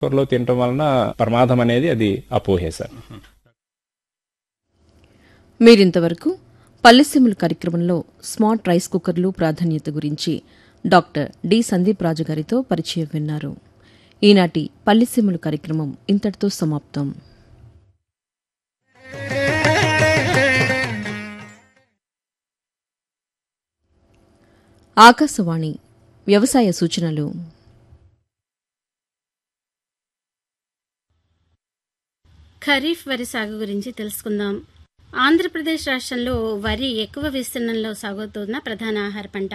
కూరలో తినటం వలన ప్రమాదం అనేది అది అపోహే సార్ మీరింతవరకు పల్లెసీముల కార్యక్రమంలో స్మార్ట్ రైస్ కుక్కర్లు ప్రాధాన్యత గురించి డాక్టర్ డి సందీప్ రాజు గారితో పరిచయం విన్నారు ఈనాటి పల్లెసీముల కార్యక్రమం ఇంతటితో సమాప్తం ఆకాశవాణి వ్యవసాయ సూచనలు ఖరీఫ్ వరి సాగు గురించి తెలుసుకుందాం ఆంధ్రప్రదేశ్ రాష్ట్రంలో వరి ఎక్కువ విస్తీర్ణంలో సాగుతున్న ప్రధాన ఆహార పంట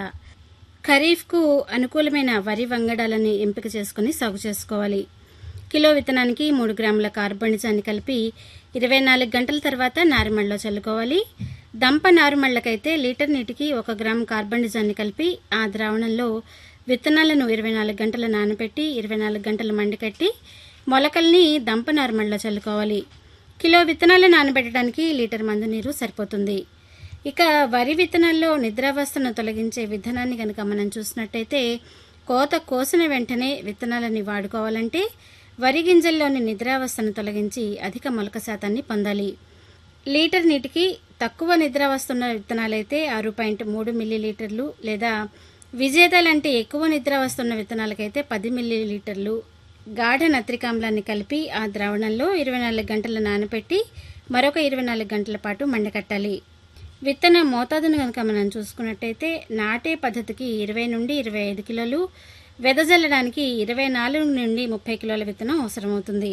ఖరీఫ్కు అనుకూలమైన వరి వంగడాలని ఎంపిక చేసుకుని సాగు చేసుకోవాలి కిలో విత్తనానికి మూడు గ్రాముల కార్బనిజాన్ని కలిపి ఇరవై నాలుగు గంటల తర్వాత నారుమడిలో చల్లుకోవాలి దంప నారుమళ్లకైతే లీటర్ నీటికి ఒక గ్రాము కార్బనిజాన్ని కలిపి ఆ ద్రావణంలో విత్తనాలను ఇరవై నాలుగు గంటలు నానబెట్టి ఇరవై నాలుగు గంటలు మండకట్టి మొలకల్ని దంప నారుమడిలో చల్లుకోవాలి కిలో విత్తనాలు నానబెట్టడానికి లీటర్ మందు నీరు సరిపోతుంది ఇక వరి విత్తనాల్లో నిద్రావస్థను తొలగించే విధానాన్ని కనుక మనం చూసినట్టయితే కోత కోసిన వెంటనే విత్తనాలని వాడుకోవాలంటే వరి గింజల్లోని నిద్రావస్థను తొలగించి అధిక మొలక శాతాన్ని పొందాలి లీటర్ నీటికి తక్కువ నిద్రావస్థ ఉన్న విత్తనాలైతే ఆరు పాయింట్ మూడు మిల్లీలీటర్లు లేదా విజేత లాంటి ఎక్కువ నిద్రావస్థ ఉన్న విత్తనాలకైతే పది మిల్లీలీటర్లు గాఢ నత్రికామ్లాన్ని కలిపి ఆ ద్రావణంలో ఇరవై నాలుగు గంటలు నానబెట్టి మరొక ఇరవై నాలుగు గంటల పాటు మండకట్టాలి విత్తన మోతాదును కనుక మనం చూసుకున్నట్టయితే నాటే పద్ధతికి ఇరవై నుండి ఇరవై ఐదు కిలోలు వెదజల్లడానికి ఇరవై నాలుగు నుండి ముప్పై కిలోల విత్తనం అవసరమవుతుంది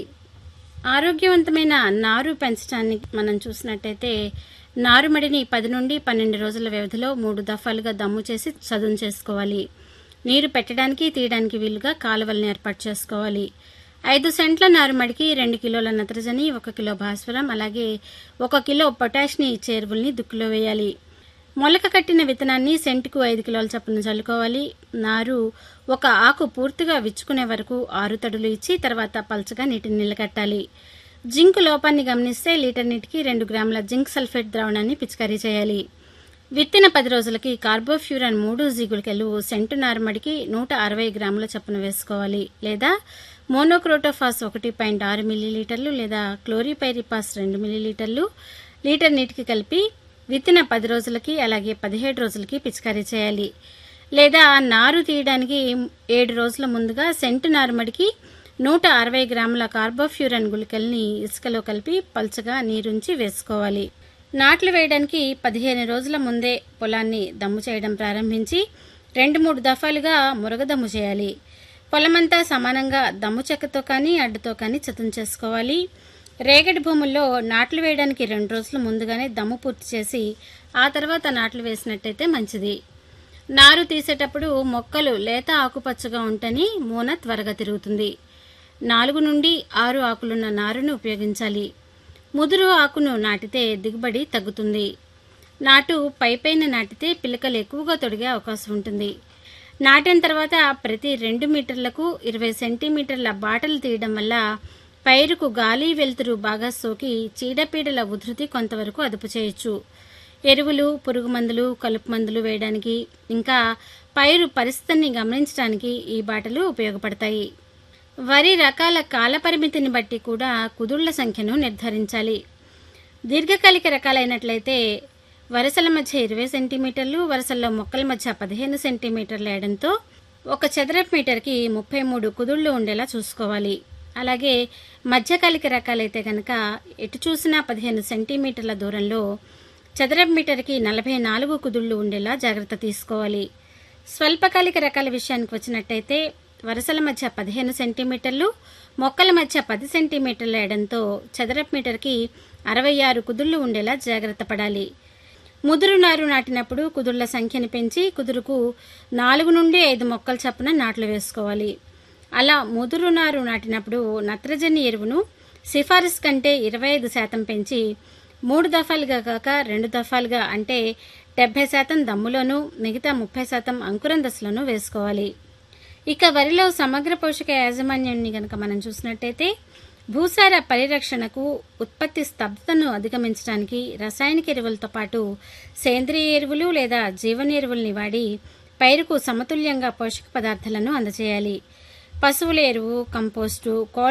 ఆరోగ్యవంతమైన నారు పెంచడాన్ని మనం చూసినట్టయితే నారుమడిని పది నుండి పన్నెండు రోజుల వ్యవధిలో మూడు దఫాలుగా దమ్ము చేసి చదును చేసుకోవాలి నీరు పెట్టడానికి తీయడానికి వీలుగా కాలువల్ని ఏర్పాటు చేసుకోవాలి ఐదు సెంట్ల నారుమడికి రెండు కిలోల నత్రజని ఒక కిలో భాస్వరం అలాగే ఒక కిలో పొటాష్ని ఇచ్చే ఎరువుల్ని దుక్కులో వేయాలి మొలక కట్టిన విత్తనాన్ని సెంటుకు ఐదు కిలోల చొప్పున చల్లుకోవాలి నారు ఒక ఆకు పూర్తిగా విచ్చుకునే వరకు ఆరు తడులు ఇచ్చి తర్వాత పల్చగా నీటిని నిలకట్టాలి జింక్ లోపాన్ని గమనిస్తే లీటర్ నీటికి రెండు గ్రాముల జింక్ సల్ఫేట్ ద్రావణాన్ని పిచికారీ చేయాలి విత్తిన పది రోజులకి కార్బోఫ్యూరాన్ మూడు జిగులికలు సెంటు నారుమడికి నూట అరవై గ్రాముల చొప్పున వేసుకోవాలి లేదా మోనోక్రోటోఫాస్ ఒకటి పాయింట్ ఆరు మిల్లీలీటర్లు లేదా క్లోరిపైరిపాస్ రెండు మిల్లీలీటర్లు లీటర్ నీటికి కలిపి విత్తిన పది రోజులకి అలాగే పదిహేడు రోజులకి పిచికారీ చేయాలి లేదా నారు తీయడానికి ఏడు రోజుల ముందుగా సెంటు నారుమడికి నూట అరవై గ్రాముల కార్బోఫ్యూరన్ గుళికల్ని ఇసుకలో కలిపి పల్చగా నీరుంచి వేసుకోవాలి నాట్లు వేయడానికి పదిహేను రోజుల ముందే పొలాన్ని దమ్ము చేయడం ప్రారంభించి రెండు మూడు దఫాలుగా మురగదమ్ము చేయాలి పొలమంతా సమానంగా దమ్ము చెక్కతో కానీ అడ్డుతో కానీ చతుం చేసుకోవాలి రేగడి భూముల్లో నాట్లు వేయడానికి రెండు రోజుల ముందుగానే దమ్ము పూర్తి చేసి ఆ తర్వాత నాట్లు వేసినట్టయితే మంచిది నారు తీసేటప్పుడు మొక్కలు లేత ఆకుపచ్చగా ఉంటని మూన త్వరగా తిరుగుతుంది నాలుగు నుండి ఆరు ఆకులున్న నారును ఉపయోగించాలి ముదురు ఆకును నాటితే దిగుబడి తగ్గుతుంది నాటు పైపైన నాటితే పిలకలు ఎక్కువగా తొడిగే అవకాశం ఉంటుంది నాటిన తర్వాత ప్రతి రెండు మీటర్లకు ఇరవై సెంటీమీటర్ల బాటలు తీయడం వల్ల పైరుకు గాలి వెలుతురు బాగా సోకి చీడపీడల ఉధృతి కొంతవరకు అదుపు చేయొచ్చు ఎరువులు పురుగు మందులు కలుపు మందులు వేయడానికి ఇంకా పైరు పరిస్థితిని గమనించడానికి ఈ బాటలు ఉపయోగపడతాయి వరి రకాల కాలపరిమితిని బట్టి కూడా కుదుళ్ల సంఖ్యను నిర్ధారించాలి దీర్ఘకాలిక రకాలైనట్లయితే వరుసల మధ్య ఇరవై సెంటీమీటర్లు వరుసల్లో మొక్కల మధ్య పదిహేను సెంటీమీటర్ల ఎడంతో ఒక చదరపు మీటర్కి ముప్పై మూడు కుదుళ్లు ఉండేలా చూసుకోవాలి అలాగే మధ్యకాలిక రకాలైతే కనుక ఎటు చూసినా పదిహేను సెంటీమీటర్ల దూరంలో చదరపు మీటర్కి నలభై నాలుగు కుదుళ్లు ఉండేలా జాగ్రత్త తీసుకోవాలి స్వల్పకాలిక రకాల విషయానికి వచ్చినట్టయితే వరుసల మధ్య పదిహేను సెంటీమీటర్లు మొక్కల మధ్య పది సెంటీమీటర్ల ఎడంతో చదరపు మీటర్కి అరవై ఆరు కుదుళ్లు ఉండేలా జాగ్రత్త పడాలి ముదురు నారు నాటినప్పుడు కుదుళ్ల సంఖ్యను పెంచి కుదురుకు నాలుగు నుండి ఐదు మొక్కల చప్పున నాట్లు వేసుకోవాలి అలా ముదురు నారు నాటినప్పుడు నత్రజని ఎరువును సిఫారసు కంటే ఇరవై ఐదు శాతం పెంచి మూడు దఫాలుగా కాక రెండు దఫాలుగా అంటే డెబ్బై శాతం దమ్ములోనూ మిగతా ముప్పై శాతం అంకురం దశలోనూ వేసుకోవాలి ఇక వరిలో సమగ్ర పోషక యాజమాన్యాన్ని గనక మనం చూసినట్టయితే భూసార పరిరక్షణకు ఉత్పత్తి స్తబ్దతను అధిగమించడానికి రసాయనిక ఎరువులతో పాటు సేంద్రియ ఎరువులు లేదా జీవన ఎరువుల్ని వాడి పైరుకు సమతుల్యంగా పోషక పదార్థాలను అందజేయాలి పశువుల ఎరువు కంపోస్టు